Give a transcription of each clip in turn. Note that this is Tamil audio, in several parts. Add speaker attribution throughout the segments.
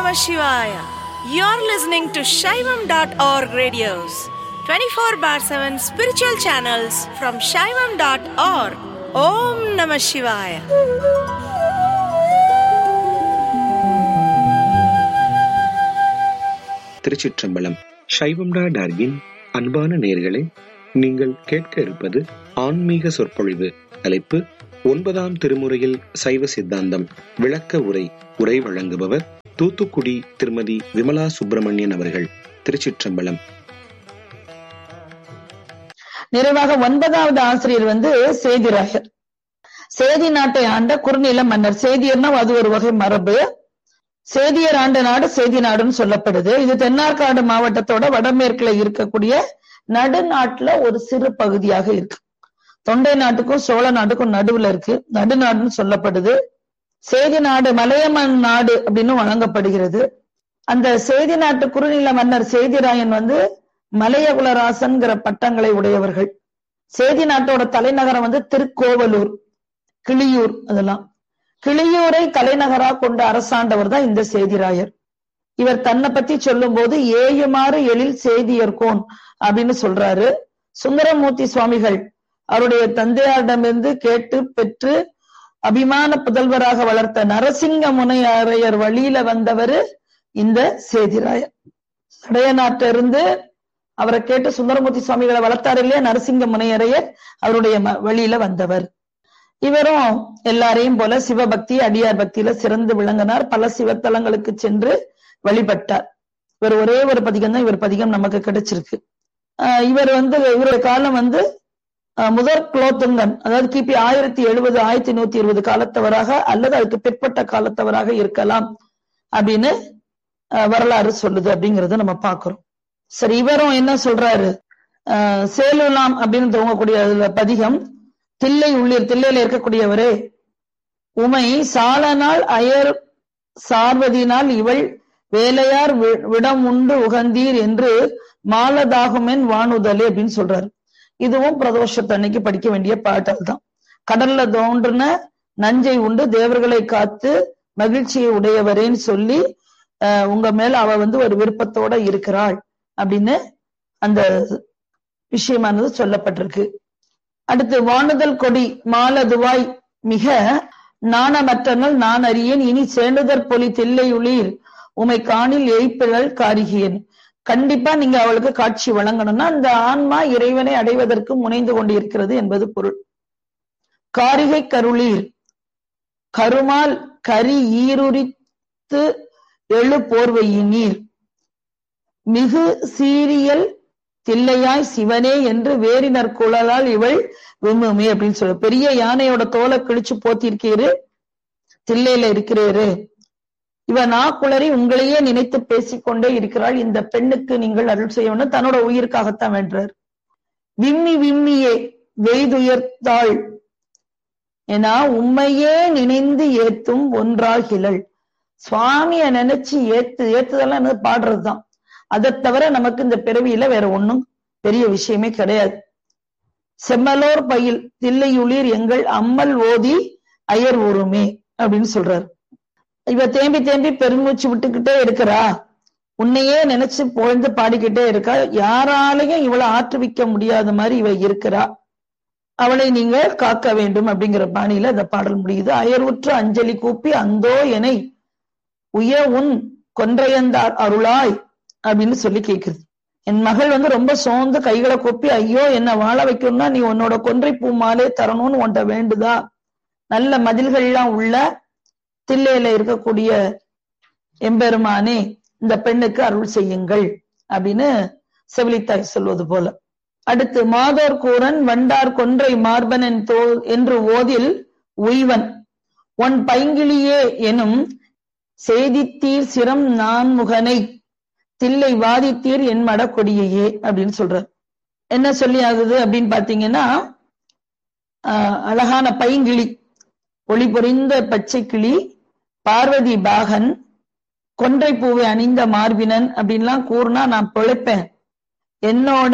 Speaker 1: Namah Shivaya. You're listening to Shaivam.org radios, 24 bar 7 spiritual channels from Shaivam.org. Om Namah Shivaya.
Speaker 2: திருச்சிற்றம்பலம் சைவம்டா டார்கின் அன்பான நேர்களே நீங்கள் கேட்க இருப்பது ஆன்மீக சொற்பொழிவு தலைப்பு ஒன்பதாம் திருமுறையில் சைவ சித்தாந்தம் விளக்க உரை உரை வழங்குபவர் தூத்துக்குடி திருமதி விமலா சுப்பிரமணியன் அவர்கள் திருச்சிற்றம்பலம்
Speaker 3: நிறைவாக ஒன்பதாவது ஆசிரியர் வந்து சேதிராயர் சேதி நாட்டை ஆண்ட குறுநில மன்னர் சேதியர்னா அது ஒரு வகை மரபு சேதியர் ஆண்ட நாடு சேதி நாடுன்னு சொல்லப்படுது இது தென்னார்காடு மாவட்டத்தோட வடமேற்குல இருக்கக்கூடிய நடுநாட்டுல ஒரு சிறு பகுதியாக இருக்கு தொண்டை நாட்டுக்கும் சோழ நாட்டுக்கும் நடுவுல இருக்கு நடுநாடுன்னு சொல்லப்படுது சேதி நாடு மலையமன் நாடு அப்படின்னு வழங்கப்படுகிறது அந்த சேதி நாட்டு குறுநில மன்னர் சேதிராயன் வந்து மலையகுலராசன்கிற பட்டங்களை உடையவர்கள் சேதி நாட்டோட தலைநகரம் வந்து திருக்கோவலூர் கிளியூர் அதெல்லாம் கிளியூரை தலைநகரா கொண்ட அரசாண்டவர் தான் இந்த சேதிராயர் இவர் தன்னை பத்தி சொல்லும் போது ஏயுமாறு எழில் சேதியர்கோன் அப்படின்னு சொல்றாரு சுந்தரமூர்த்தி சுவாமிகள் அவருடைய தந்தையாரிடமிருந்து கேட்டு பெற்று அபிமான புதல்வராக வளர்த்த நரசிங்க முனையாரையர் வழியில வந்தவர் இந்த சேதிராயர் சடைய நாட்டிலிருந்து அவரை கேட்டு சுந்தரமூர்த்தி சுவாமிகளை வளர்த்தாரு இல்லையா நரசிங்க முனையரையர் அவருடைய வழியில வந்தவர் இவரும் எல்லாரையும் போல சிவபக்தி அடியார் பக்தியில சிறந்து விளங்கினார் பல சிவத்தலங்களுக்கு சென்று வழிபட்டார் இவர் ஒரே ஒரு பதிகம் தான் இவர் பதிகம் நமக்கு கிடைச்சிருக்கு இவர் வந்து இவருடைய காலம் வந்து முதற் குலோத்துங்கன் அதாவது கிபி ஆயிரத்தி எழுபது ஆயிரத்தி நூத்தி இருபது காலத்தவராக அல்லது அதுக்கு பிற்பட்ட காலத்தவராக இருக்கலாம் அப்படின்னு வரலாறு சொல்லுது அப்படிங்கறத நம்ம பாக்குறோம் சரி இவரும் என்ன சொல்றாரு சேலுலாம் அப்படின்னு துவங்கக்கூடிய பதிகம் தில்லை உள்ளீர் தில்லையில இருக்கக்கூடியவரே உமை சாலனால் அயர் சார்வதினால் இவள் வேலையார் விடம் உண்டு உகந்தீர் என்று மாலதாகுமென் வானுதலே அப்படின்னு சொல்றாரு இதுவும் பிரதோஷத்தன்னைக்கு படிக்க வேண்டிய பாட்டல் தான் கடல்ல தோன்றுன நஞ்சை உண்டு தேவர்களை காத்து மகிழ்ச்சியை உடையவரேன்னு சொல்லி உங்க மேல அவ வந்து ஒரு விருப்பத்தோட இருக்கிறாள் அப்படின்னு அந்த விஷயமானது சொல்லப்பட்டிருக்கு அடுத்து வானுதல் கொடி மாலதுவாய் மிக நாணமற்றனல் நான் அறியேன் இனி சேண்டுதற் பொலி தில்லையுளிர் உமை காணில் எய்ப்பிழல் காரிகியன் கண்டிப்பா நீங்க அவளுக்கு காட்சி வழங்கணும்னா அந்த ஆன்மா இறைவனை அடைவதற்கு முனைந்து கொண்டிருக்கிறது என்பது பொருள் காரிகை கருளீர் கருமால் கரி ஈருரித்து எழு போர்வையினீர் மிகு சீரியல் தில்லையாய் சிவனே என்று வேறினர் குழலால் இவள் விம்முமே அப்படின்னு சொல்ல பெரிய யானையோட தோலை கிழிச்சு போத்திருக்கீரு தில்லையில இருக்கிறீரு இவ நாக்குளறி உங்களையே நினைத்து பேசிக்கொண்டே இருக்கிறாள் இந்த பெண்ணுக்கு நீங்கள் அருள் செய்யணும் தன்னோட உயிருக்காகத்தான் வென்றார் விம்மி விம்மியே வெய்துயர்த்தாள் ஏன்னா உண்மையே நினைந்து ஏத்தும் ஒன்றாகிலள் சுவாமிய நினைச்சு ஏத்து ஏத்துதெல்லாம் பாடுறதுதான் அதை தவிர நமக்கு இந்த பிறவியில வேற ஒண்ணும் பெரிய விஷயமே கிடையாது செம்மலோர் பயில் தில்லையுளிர் எங்கள் அம்மல் ஓதி அயர் ஊருமே அப்படின்னு சொல்றாரு இவ தேம்பி தேம்பி பெருமூச்சு விட்டுக்கிட்டே இருக்கிறா உன்னையே நினைச்சு பொழுந்து பாடிக்கிட்டே இருக்கா யாராலையும் இவளை ஆற்றுவிக்க முடியாத மாதிரி இவ இருக்கிறா அவளை நீங்க காக்க வேண்டும் அப்படிங்கிற பாணியில இந்த பாடல் முடியுது அயர்வுற்று அஞ்சலி கூப்பி அந்தோ எனை உய உன் கொன்றையந்தார் அருளாய் அப்படின்னு சொல்லி கேக்குது என் மகள் வந்து ரொம்ப சோர்ந்து கைகளை கொப்பி ஐயோ என்ன வாழ வைக்கணும்னா நீ உன்னோட கொன்றை பூ மாலே தரணும்னு உன்ட்ட வேண்டுதா நல்ல மதில்கள்லாம் உள்ள தில்லையில இருக்கக்கூடிய எம்பெருமானே இந்த பெண்ணுக்கு அருள் செய்யுங்கள் அப்படின்னு செவிலித்தாய் சொல்வது போல அடுத்து மாதோர் கூரன் வண்டார் கொன்றை மார்பனன் தோ என்று ஓதில் உய்வன் உன் பைங்கிளியே எனும் செய்தித்தீர் சிரம் நான்முகனை தில்லை வாதித்தீர் என் மட கொடியையே அப்படின்னு சொல்றார் என்ன சொல்லி ஆகுது அப்படின்னு பாத்தீங்கன்னா அழகான பைங்கிளி ஒளி பொறிந்த பச்சை கிளி பார்வதி பாகன் கொன்றை பூவை அணிந்த மார்பினன் அப்படின்லாம் கூறுனா நான் பிழைப்பேன் என்னோட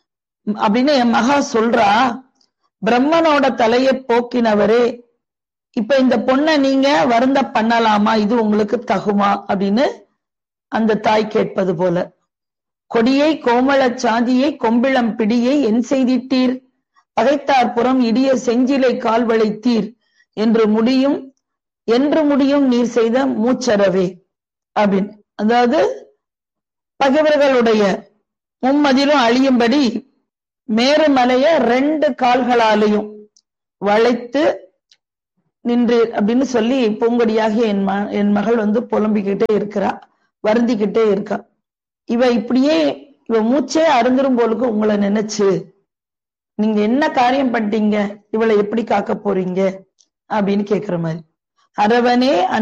Speaker 3: அப்படின்னு என் மகா சொல்றா பிரம்மனோட தலையை போக்கினவரே இப்ப இந்த பொண்ணை நீங்க வருந்த பண்ணலாமா இது உங்களுக்கு தகுமா அப்படின்னு அந்த தாய் கேட்பது போல கொடியை கோமளச் சாதியை கொம்பிளம் பிடியை என் செய்திட்டீர் பகைத்தார் புறம் இடிய செஞ்சிலை கால் வளைத்தீர் என்று முடியும் என்று முடியும் நீர் செய்த மூச்சரவே அப்படின்னு அதாவது பகைவர்களுடைய மும்மதிலும் அழியும்படி மேருமலைய ரெண்டு கால்களாலையும் வளைத்து நின்று அப்படின்னு சொல்லி பூங்கொடியாகிய என் ம என் மகள் வந்து புலம்பிக்கிட்டே இருக்கிறா வருந்திக்கிட்டே இருக்கா இவ இப்படியே இவ மூச்சே அருந்துரும் போலுக்கு உங்களை நினைச்சு நீங்க என்ன காரியம் பண்ணிட்டீங்க இவளை எப்படி காக்க போறீங்க அப்படின்னு கேக்குற மாதிரி அரவனே